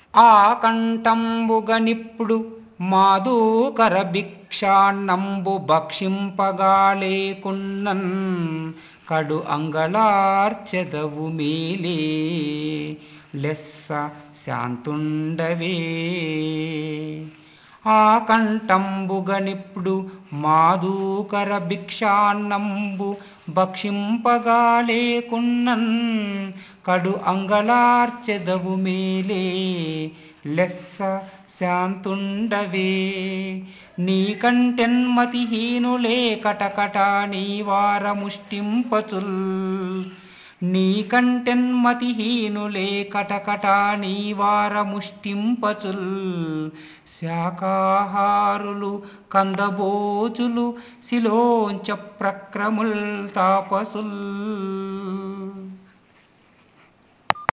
ఆ కంఠంబుగనిప్పుడు మాధూకర భిక్షాన్నంబు భక్షింపగా లేకున్నన్ కడు అంగళార్చెదవు మేలే లెస్స శాంతుండవే ఆ కంఠంబుగనిప్పుడు మాధూకర భిక్షాన్నంబు భక్షింపగా లేకున్నన్ కడు అంగళార్చెదవు మేలే లెస్స శాంతుండవే నీకంటెన్మతిహీనులే కటకట నీవార ముష్టింపచుల్ నీకంటెన్మతిహీనులే కటకట నీవార ముష్టింపచుల్ శాకాహారులు కందబోజులు శిలోంచ ప్రక్రముల్ తాపసుల్